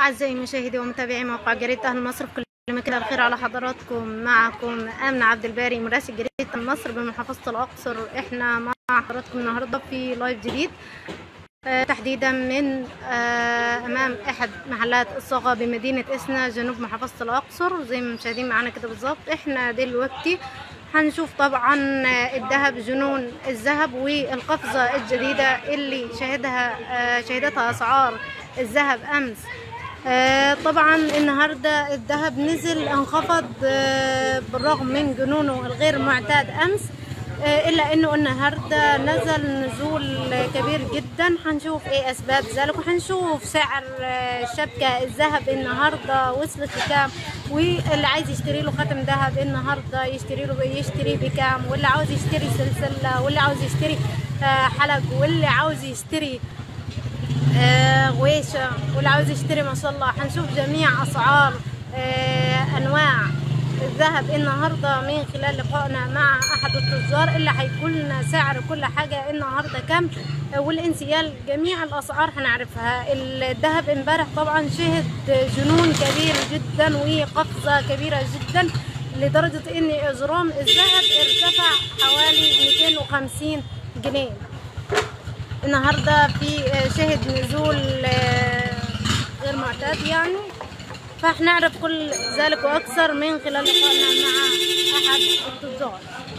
أعزائي مشاهدي ومتابعي موقع جريدة أهل مصر في كل مكان الخير على حضراتكم معكم آمنة عبد الباري مراسل جريدة مصر بمحافظة الأقصر إحنا مع حضراتكم النهاردة في لايف جديد آه، تحديدا من آه، أمام أحد محلات الصاغة بمدينة إسنا جنوب محافظة الأقصر زي ما مشاهدين معانا كده بالظبط إحنا دلوقتي هنشوف طبعا آه، الذهب جنون الذهب والقفزة الجديدة اللي شهدها آه، شهدتها أسعار الذهب أمس آه، طبعا النهارده الذهب نزل انخفض آه، بالرغم من جنونه الغير معتاد امس آه، الا انه النهارده نزل نزول كبير جدا هنشوف ايه اسباب ذلك وهنشوف سعر آه، شبكه الذهب النهارده وصلت لكام واللي عايز يشتري له خاتم ذهب النهارده يشتري له يشتري بكام واللي عاوز يشتري سلسله واللي عاوز يشتري آه، حلق واللي عاوز يشتري آه، غويشة واللي عاوز يشتري ما شاء الله هنشوف جميع أسعار آه، أنواع الذهب النهاردة من خلال لقائنا مع أحد التجار اللي هيقول لنا سعر كل حاجة النهاردة كم آه، والانسيال جميع الأسعار هنعرفها الذهب امبارح طبعا شهد جنون كبير جدا وقفزة كبيرة جدا لدرجة إن إجرام الذهب ارتفع حوالي 250 جنيه النهارده في شهد نزول آه، غير معتاد يعني فهنعرف كل ذلك واكثر من خلال لقائنا مع احد التجار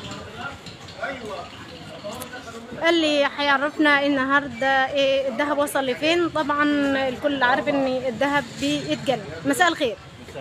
اللي هيعرفنا النهارده إيه الذهب وصل لفين طبعا الكل عارف ان الذهب بيتجلى مساء الخير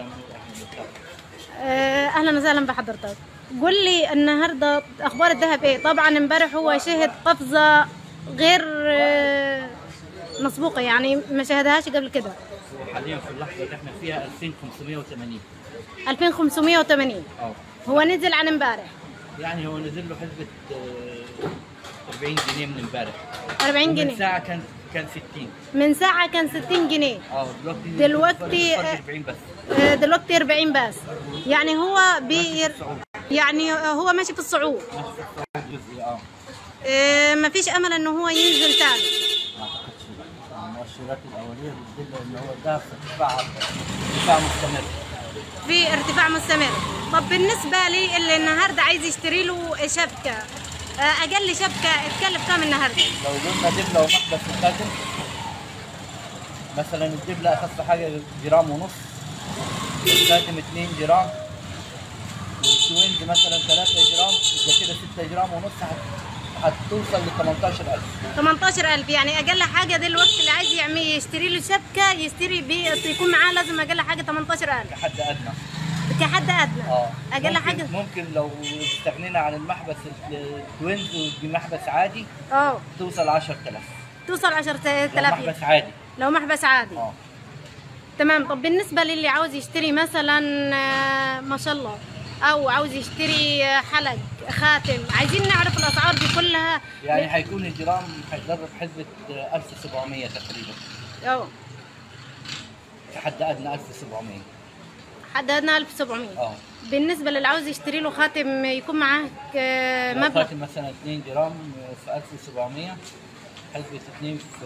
آه، اهلا وسهلا بحضرتك قول لي النهارده اخبار الذهب ايه طبعا امبارح هو شهد قفزه غير آه، مسبوقه يعني ما شاهدهاش قبل كده حاليا في اللحظه اللي احنا فيها 2580 2580 اه هو نزل عن امبارح يعني هو نزل له حسبه آه، 40 جنيه من امبارح 40 ومن جنيه ساعه كان كان 60 من ساعه كان 60 جنيه اه دلوقتي دلوقتي، فرق آه، 40 بس آه، دلوقتي 40 بس يعني هو بي الصعود يعني هو ماشي في الصعود ماشي في الصعود جزئي اه آه، ما فيش امل انه هو ينزل تاني ما اعتقدش لا. المؤشرات الاوليه بتدل ان هو الذهب في ارتفاع ارتفاع مستمر في ارتفاع مستمر طب بالنسبه لي اللي النهارده عايز يشتري له شبكه آه، اقل شبكه تكلف كام النهارده لو قلنا دبله ومحبس وخاتم مثلا الدبله اخف حاجه جرام ونص والخاتم 2 جرام والسوينج مثلا 3 جرام يبقى كده 6 جرام ونص هت- هتوصل ل 18000 18000 يعني اقل حاجه دلوقتي اللي عايز يعمل يشتري له شبكه يشتري بي يكون معاه لازم اقل حاجه 18000 كحد ادنى كحد ادنى اه اقل ممكن حاجه ممكن لو استغنينا عن المحبس التوينز بمحبس عادي اه توصل 10000 توصل لو 10000 محبس عادي لو محبس عادي اه تمام طب بالنسبة للي عاوز يشتري مثلا آه، ما شاء الله أو عاوز يشتري آه، حلق خاتم عايزين نعرف الأسعار دي كلها يعني حيكون الجرام حيتضرب حسبة 1700 تقريبا أو كحد ادنى 1700 حددنا 1700 اه بالنسبة للي عاوز يشتري له خاتم يكون معاه آه، لو مبلغ خاتم مثلا 2 جرام في 1700 حسبة 2 في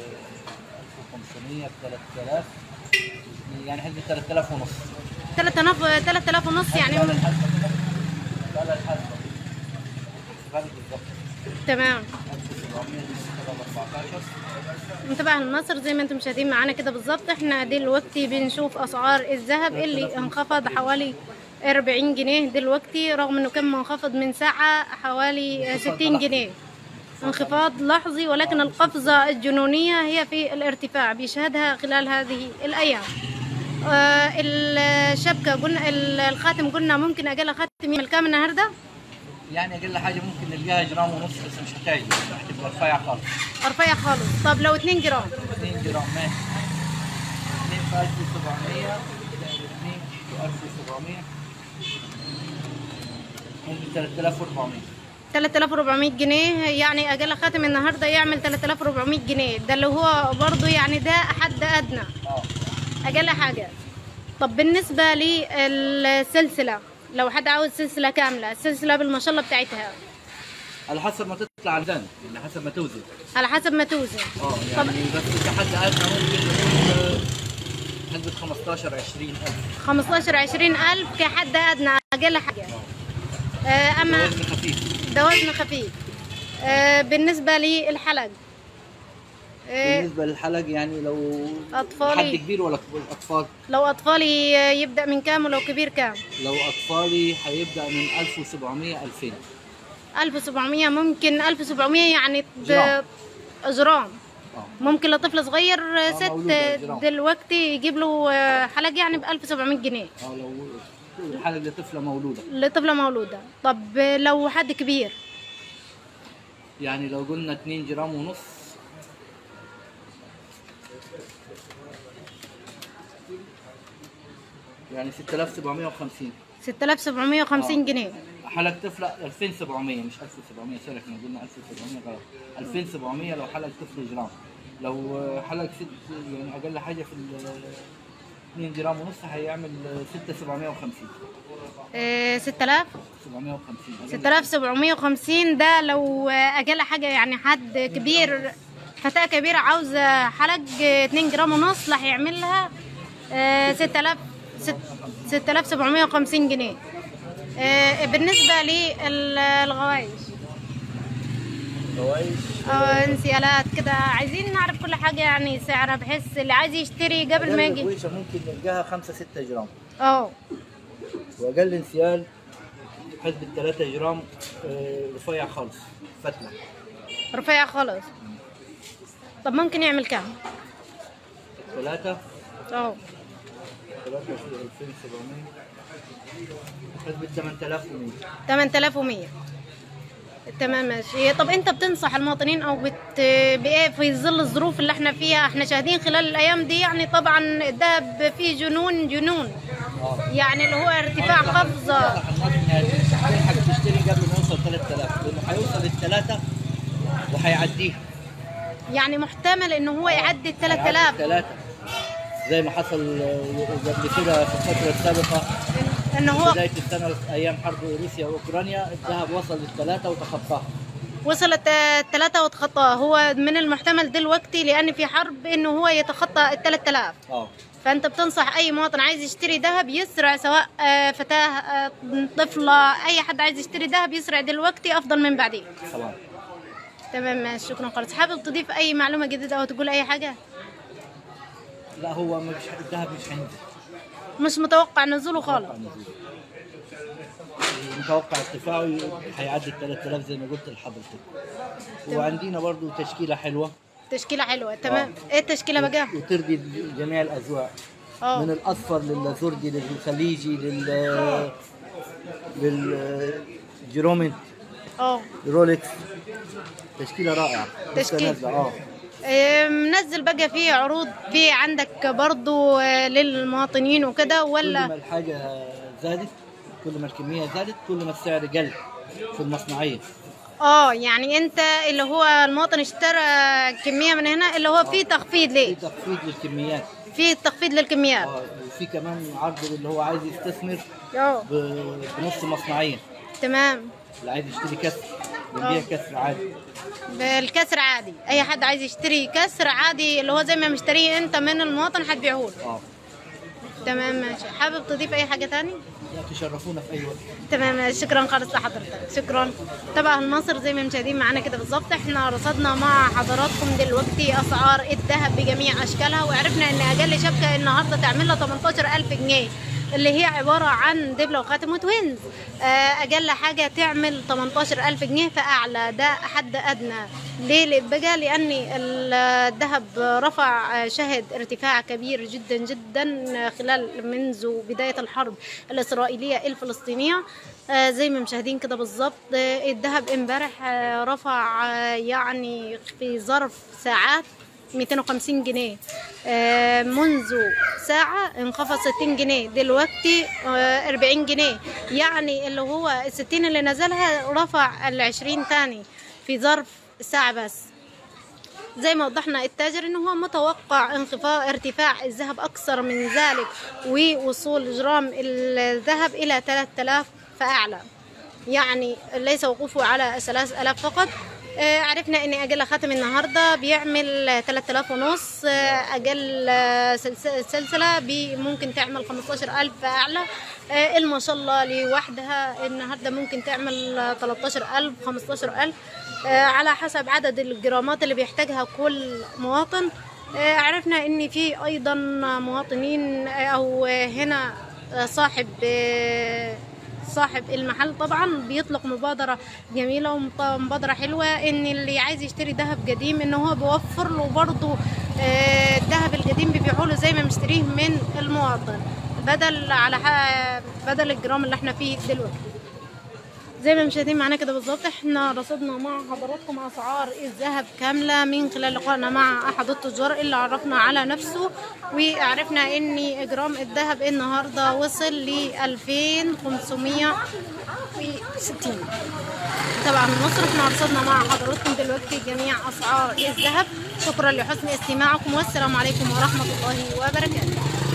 1500 في 3000 يعني حسبة 3000 ونص 3000 3000 ونص يعني على الحسبة كده. على الحسبة هذا بالضبط تمام 1700 14 متابعة مصر زي ما انتم مشاهدين معانا كده بالظبط احنا دلوقتي بنشوف اسعار الذهب اللي انخفض حوالي 40 جنيه دلوقتي رغم انه كان منخفض من ساعة حوالي 60 جنيه انخفاض لحظي ولكن القفزة الجنونية هي في الارتفاع بيشهدها خلال هذه الأيام آه، الشبكة قلنا الخاتم قلنا ممكن أقل خاتم يعمل كام النهاردة يعني اقل حاجه ممكن نلقاها جرام ونص بس مش هتعجب هتبقى رفيعه خالص رفيع خالص طب لو 2 جرام 2 جرام ماشي 2 في 1700 2 في 1700 ممكن 3400 3400 جنيه يعني اقل خاتم النهارده يعمل 3400 جنيه ده اللي هو برضو يعني ده حد ادنى اه اقل حاجه طب بالنسبه للسلسله لو حد عاوز سلسله كامله السلسله بالمشله بتاعتها على حسب ما تطلع على الميزان على حسب ما توزن على حسب ما توزن اه طب يعني بس كحد ادنى ممكن نقول حسبة 15 20000 15 20 ألف كحد أدنى أقل حاجة آه، أما وزن خفيف ده وزن خفيف آه، بالنسبة للحلق آه، بالنسبة للحلق يعني لو أطفالي. حد كبير ولا أطفال لو أطفالي يبدأ من كام ولو كبير كام لو أطفالي هيبدأ من 1700 2000 1700 ممكن 1700 يعني د- جرام. جرام اه ممكن لطفل صغير ست مولودة جرام. دلوقتي يجيب له آه، حلق يعني ب 1700 جنيه اه لو الحلق لطفلة مولودة لطفلة مولودة طب لو حد كبير يعني لو قلنا 2 جرام ونص يعني 6750 6750 آه. جنيه حلق طفلة 2700 مش 1700 سوري احنا قلنا 1700 غلط 2700 لو حلق طفل جرام لو حلق ست يعني اقل حاجة في ال 2 جرام ونص هيعمل 6750 آه، 6000 750 أقل 6750 ده لو اقل حاجه يعني حد كبير فتاه كبيره عاوزه حلق 2 جرام ونص راح يعمل لها آه، 6000 ست- 6750 جنيه آه، بالنسبه للغوايش كويس أو انسيالات كده عايزين نعرف كل حاجه يعني سعرها بحيث اللي عايز يشتري قبل ما أقل يجي كويسة ممكن نلقاها 5 6 جرام اه واقل انسيال حسبة 3 جرام آه، رفيع خالص فتلة رفيع خالص طب ممكن يعمل كام 3 اه 3 في 2700 حسبة 8100 8100 تمام ماشي طب انت بتنصح المواطنين او بت... بايه في ظل الظروف اللي احنا فيها احنا شاهدين خلال الايام دي يعني طبعا الدهب فيه جنون جنون اه يعني اللي هو ارتفاع قفزه تلحق تشتري قبل ما يوصل 3000 لانه هيوصل الثلاثة وهيعديها يعني محتمل انه هو يعدي ال 3000 ثلاثة زي ما حصل آه، قبل كده في الفترة السابقة انه هو بداية السنة أيام حرب روسيا وأوكرانيا الذهب وصل للثلاثة وتخطاها وصلت الثلاثة وتخطى هو من المحتمل دلوقتي لان في حرب انه هو يتخطى ال 3000 اه فانت بتنصح اي مواطن عايز يشتري ذهب يسرع سواء آه، فتاه آه، طفله اي حد عايز يشتري ذهب يسرع دلوقتي افضل من بعدين طبعا تمام ماشي شكرا خالص حابب تضيف اي معلومه جديده او تقول اي حاجه لا هو مش الذهب مش هينزل مش متوقع نزوله خالص متوقع نزوله. متوقع ارتفاعه هيعدي ال 3000 زي ما قلت لحضرتك وعندنا برضو تشكيلة حلوة تشكيله حلوه تمام ايه التشكيله بقى وترضي جميع الأذواق من اه الأصفر للزردي للخليجي لل للجرومنت اه رولكس تشكيلة رائعة لسه تشكيل. نازلة اه إيه، منزل بقى في عروض في عندك برضو آه، للمواطنين وكده كل ما ولا الحاجة زادت كل ما الكمية زادت كل ما السعر قل في المصنعية اه يعني انت اللي هو المواطن اشترى كميه من هنا اللي هو في تخفيض في ليه تخفيض للكميات في تخفيض للكميات اه وفي كمان عرض اللي هو عايز يستثمر اه ب- بنص مصنعية تمام اللي عايز يشتري كسر بنبيع كسر عادي بالكسر عادي اي حد عايز يشتري كسر عادي اللي هو زي ما مشتريه انت من المواطن هتبيعه له اه تمام ماشي حابب تضيف اي حاجه تاني لا تشرفونا في اي وقت تمام ماشي. شكرا خالص لحضرتك شكرا تبع النصر زي ما مشاهدين معانا كده بالظبط احنا رصدنا مع حضراتكم دلوقتي اسعار الذهب بجميع اشكالها وعرفنا ان اقل شبكه النهارده تعمل لها 18000 جنيه اللي هي عبارة عن دبلة وخاتم وتوينز آه، أقل حاجة تعمل 18000 جنيه فأعلى ده حد أدنى ليه بقى لأن الذهب رفع آه، شهد ارتفاع كبير جدا جدا خلال منذ بداية الحرب الإسرائيلية الفلسطينية آه، زي ما مشاهدين كده بالظبط آه، الذهب امبارح آه، رفع آه، يعني في ظرف ساعات 250 جنيه آه، منذ ساعة انخفض 60 جنيه دلوقتي آه، 40 جنيه يعني اللي هو ال 60 اللي نزلها رفع ال 20 تاني في ظرف ساعة بس زي ما وضحنا التاجر انه هو متوقع انخفاض ارتفاع الذهب اكثر من ذلك ووصول جرام الذهب الى 3000 فاعلى يعني ليس وقوفه على 3000 فقط آه، عرفنا ان اجل خاتم النهارده بيعمل 3000 ونص آه، اجل آه، سلس- سلسله بي- ممكن تعمل 15000 اعلى آه، ما شاء الله لوحدها النهارده ممكن تعمل آه، 13000 15000 آه، على حسب عدد الجرامات اللي بيحتاجها كل مواطن آه، عرفنا ان في ايضا مواطنين آه، او آه، هنا آه، صاحب آه، صاحب المحل طبعا بيطلق مبادرة جميلة ومبادرة حلوة ان اللي عايز يشتري ذهب قديم ان هو بيوفر له برضه آه، الذهب القديم بيبيعوا له زي ما مشتريه من المواطن بدل على ح- بدل الجرام اللي احنا فيه دلوقتي زي ما مشاهدين معانا كده بالظبط احنا رصدنا مع حضراتكم اسعار الذهب كامله من خلال لقائنا مع احد التجار اللي عرفنا على نفسه وعرفنا ان جرام الذهب النهارده وصل ل 2560 طبعا من مصر احنا رصدنا مع حضراتكم دلوقتي جميع اسعار الذهب شكرا لحسن استماعكم والسلام عليكم ورحمه الله وبركاته